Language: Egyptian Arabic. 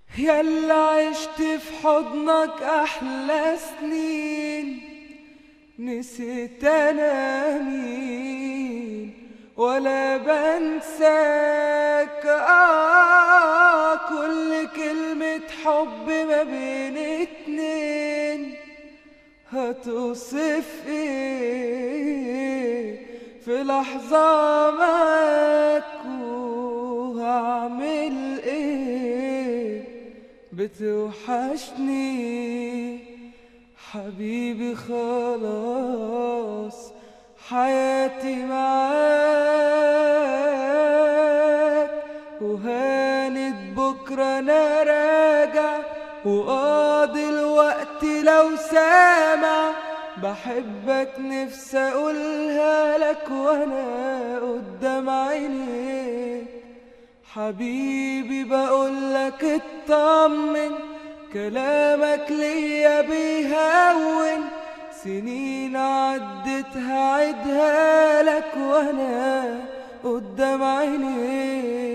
يلا عشت في حضنك أحلى سنين نسيت أنا مين ولا بنساك آه كل كلمة حب ما بين اتنين هتوصف ايه في لحظة معاك وهعمل ايه بتوحشني حبيبي خلاص حياتي معاك وهانت بكرة أنا راجع وقاضي الوقت لو سامع بحبك نفسي أقولها لك وأنا قدام عينيك حبيبي بقولك اطمن كلامك ليا بيهون سنين عدت هعدها لك وانا قدام عينيك